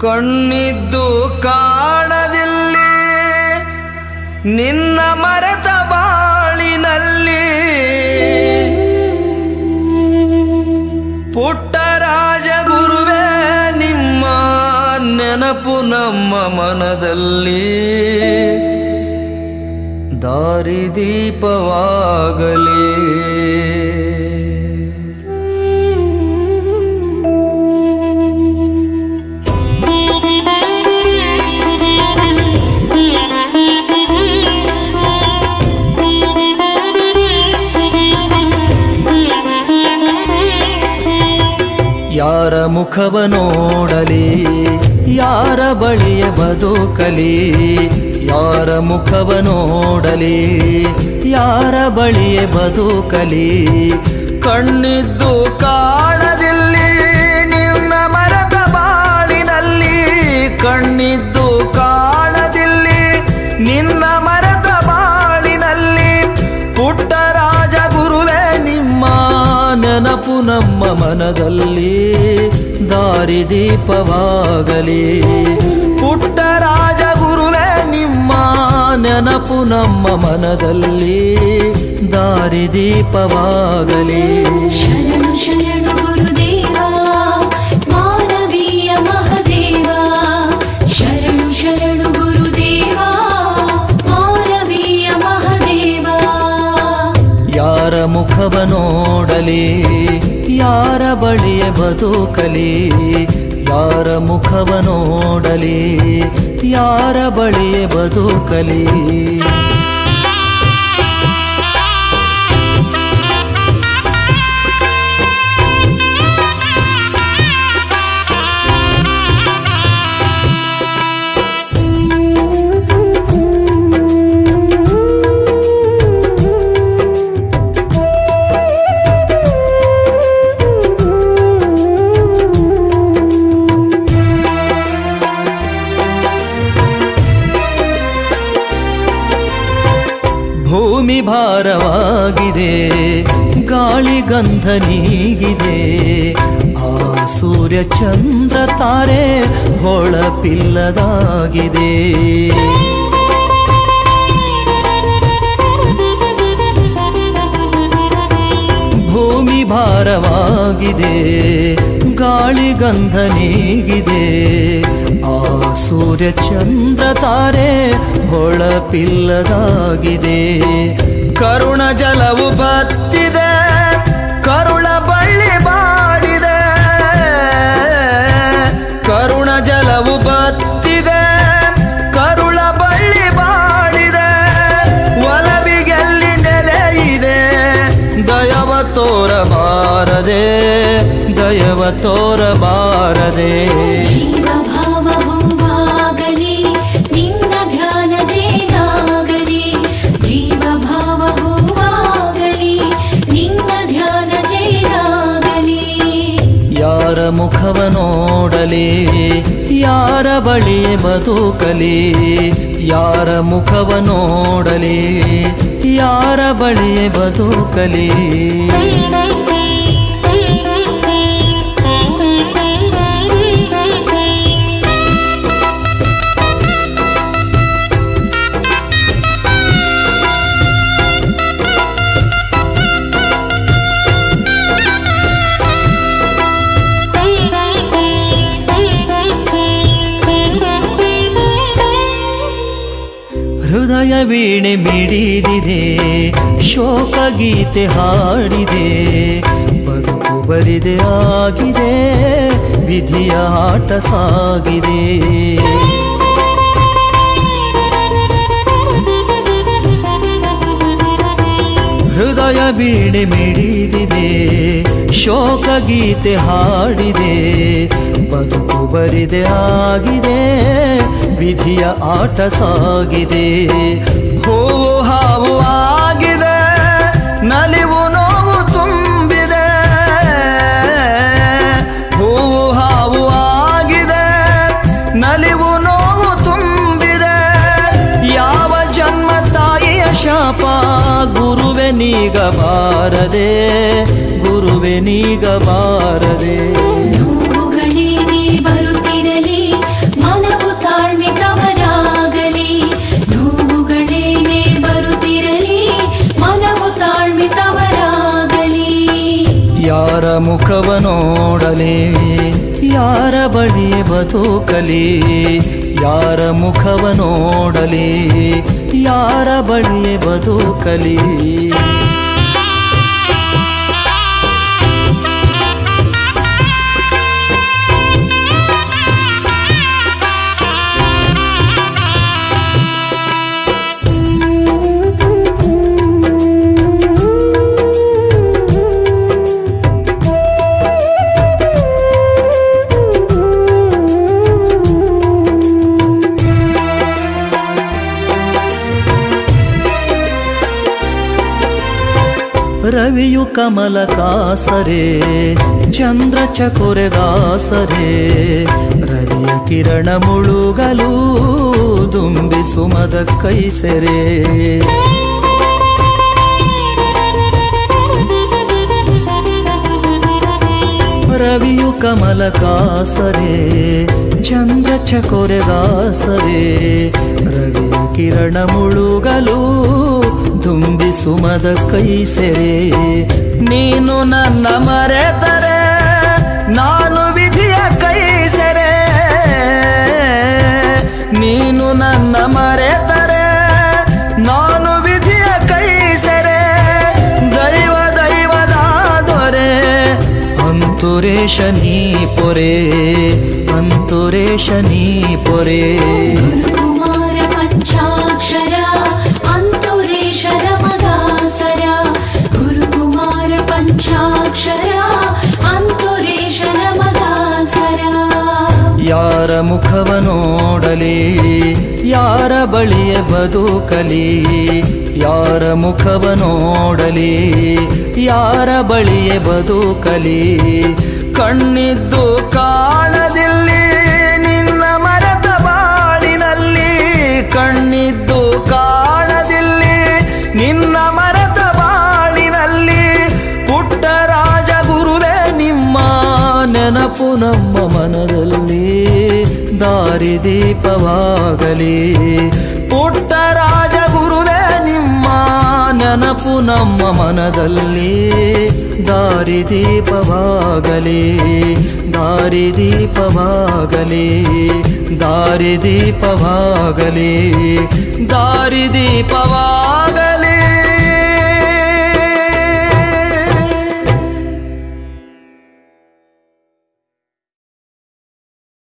ಕಣ್ಣಿದ್ದು ಕಾಣದಿಲ್ಲಿ ನಿನ್ನ ಮರೆತ ಬಾಳಿನಲ್ಲಿ ಪುಟ್ಟರಾಜ ಗುರುವೇ ನಿಮ್ಮ ನೆನಪು ನಮ್ಮ ಮನದಲ್ಲಿ ದಾರಿದೀಪವಾಗಲಿ ಯಾರ ಮುಖವ ನೋಡಲಿ ಯಾರ ಬಳಿಯ ಬದುಕಲಿ ಯಾರ ಮುಖವ ನೋಡಲಿ ಯಾರ ಬಳಿಯ ಬದುಕಲಿ ಕಣ್ಣಿದ್ದು ಕಾಣದಿಲ್ಲಿ ನಿನ್ನ ಮರದ ಬಾಳಿನಲ್ಲಿ ಕಣ್ಣಿದ್ದು ಕಾಣದಿಲ್ಲಿ ನಿನ್ನ ಮರದ ಬಾಳಿನಲ್ಲಿ ಪುಟ್ಟರಾಜ ಗುರುವೇ ನಿಮ್ಮ ನೆನಪು ನಮ್ಮ ಮನದಲ್ಲಿ ದಾರಿದೀಪವಾಗಲಿ ಪುಟ್ಟರಾಜ ಗುರುವೇ ನಿಮ್ಮ ನೆನಪು ನಮ್ಮ ಮನದಲ್ಲಿ ದಾರಿದೀಪವಾಗಲಿ ಶರಣು ಶರಣು ಗುರುದೇವ ಮಾನವೀಯ ಮಹದೇವ ಶರಣು ಶರಣು ಗುರುದೇವ ಮಾನವೀಯ ಮಹದೇವ ಯಾರ ಮುಖವ ನೋಡಲಿ ಯಾರ ಬಳಿಯ ಬದುಕಲಿ ಯಾರ ಮುಖವ ನೋಡಲಿ ಯಾರ ಬಳಿಯ ಬದುಕಲಿ ಭೂಮಿ ಭಾರವಾಗಿದೆ ಗಾಳಿ ಗಂಧ ನೀಗಿದೆ ಆ ಸೂರ್ಯ ಚಂದ್ರ ತಾರೆ ಹೊಳಪಿಲ್ಲದಾಗಿದೆ ಭೂಮಿ ಭಾರವಾಗಿದೆ ಗಾಳಿ ಗಂಧ ನೀಗಿದೆ ಆ ಸೂರ್ಯ ಚಂದ್ರ ತಾರೆ ಹೊಳಪಿಲ್ಲದಾಗಿದೆ ಕರುಣ ಜಲವು ಬತ್ತಿದೆ ಕರುಳ ಬಳ್ಳಿ ಬಾಡಿದೆ ಕರುಣ ಜಲವು ಬತ್ತಿದೆ ಕರುಳ ಬಳ್ಳಿ ಬಾಡಿದೆ ಒಲವಿಗೆಲ್ಲಿ ನೆಲೆ ಇದೆ ದಯವ ತೋರಬಾರದೆ ದಯವ ತೋರಬಾರದೆ ಜೀವ ಭಾವ ಹೂವಾಗಲಿ ನಿನ್ನ ಧ್ಯಾನ ಜೇನಾಗಲಿ ಜೀವ ಭಾವ ಹೂವಾಗಲಿ ನಿನ್ನ ಧ್ಯಾನ ಜೇನಾಗಲಿ ಯಾರ ಮುಖವ ನೋಡಲಿ ಯಾರ ಬಳಿ ಬದುಕಲಿ ಯಾರ ಮುಖವ ನೋಡಲಿ ಯಾರ ಬಳಿ ಬದುಕಲಿ ಹೃದಯ ವೀಣೆ ಮಿಡಿದಿದೆ ಶೋಕ ಗೀತೆ ಹಾಡಿದೆ ಬದುಕು ಬರಿದೆ ಆಗಿದೆ ವಿಧಿಯ ಆಟ ಸಾಗಿದೆ ಹೃದಯ ವೀಣೆ ಮಿಡಿದಿದೆ ಶೋಕ ಗೀತೆ ಹಾಡಿದೆ ಬದುಕು ಬರಿದೆ ಆಗಿದೆ ವಿಧಿಯ ಆಟ ಸಾಗಿದೆ ಹೂವು ಹಾವು ಆಗಿದೆ ನಲಿವು ನೋವು ತುಂಬಿದೆ ಹೂವು ಹಾವು ಆಗಿದೆ ನಲಿವು ನೋವು ತುಂಬಿದೆ ಯಾವ ಜನ್ಮ ತಾಯಿಯ ಶಾಪ ಗುರುವೆ ನೀಗ ಬಾರದೆ ಗುರುವೆ ನೀಗ ಬಾರದೆ ನೋವುಗಳೇನೇ ಬರುತ್ತಿರಲಿ ಯಾರ ಮುಖವ ನೋಡಲಿ ಯಾರ ಬಳಿಯೇ ಬದುಕಲಿ ಯಾರ ಮುಖವ ನೋಡಲಿ ಯಾರ ಬಳಿಯೇ ಬದುಕಲಿ ರವಿಯು ಕಮಲ ಕಾಸರೆ ಚಂದ್ರ ಚಕೋರೆಗಾಸರೆ ರವಿಯ ಕಿರಣ ಮುಳುಗಲು ದುಂಬಿ ಸುಮದ ಕೈಸೆರೆ ರವಿಯು ಕಮಲ ಕಾಸರೆ ಚಂದ್ರ ಚಕೋರೆಗಾಸರೆ ರವಿಯ ಕಿರಣ ಮುಳುಗಲು ದುಂಬಿ ಸುಮದ ಕೈಸೆರೆ ನೀನು ನನ್ನ ಮರೆತರೆ ನಾನು ವಿಧಿಯ ಕೈಸೆರೆ ನೀನು ನನ್ನ ಮರೆತರೆ ನಾನು ವಿಧಿಯ ಕೈಸೆರೆ ದೈವ ದೈವದ ದೊರೆ ಅಂತುರೇಶ ನೀ ಪೊರೆ ಅಂತುರೇಶ ನೀ ಪೊರೆ ಗುರುಕುಮಾರ ಪಂಚಾಕ್ಷರ ಅಂತುರೇಶರ ಮದಾಸರ ಗುರುಕುಮಾರ ಪಂಚಾಕ್ಷರ ಅಂತುರೇಶರ ಮದಾಸರ ಯಾರ ಮುಖವ ನೋಡಲಿ ಯಾರ ಬಳಿಯ ಬದುಕಲಿ ಯಾರ ಮುಖವ ನೋಡಲಿ ಯಾರ ಬಳಿಯ ಬದುಕಲಿ ಕಣ್ಣಿದ್ದು ಕಾಣದಿಲ್ಲಿ ನಿನ್ನ ಮರೆತ ಬಾಳಿನಲ್ಲಿ ಕಣ್ಣಿದ್ದು ಕಾಣದಿಲ್ಲಿ ನಿನ್ನ ಮರೆತ ಬಾಳಿನಲ್ಲಿ ಪುಟ್ಟ ರಾಜ ಗುರುವೇ ನಿಮ್ಮ ನೆನಪು ನಮ್ಮ ಮನದಲ್ಲಿ ದಾರಿದೀಪವಾಗಲಿ ಪುಟ್ಟ ರಾಜ ಗುರುವೇ ನಿಮ್ಮ ನೆನಪು ನಮ್ಮ ಮನದಲ್ಲಿ ದಾರಿದೀಪವಾಗಲಿ ದಾರಿದೀಪವಾಗಲಿ ದಾರಿದೀಪವಾಗಲಿ ದಾರಿದೀಪವಾಗಲಿ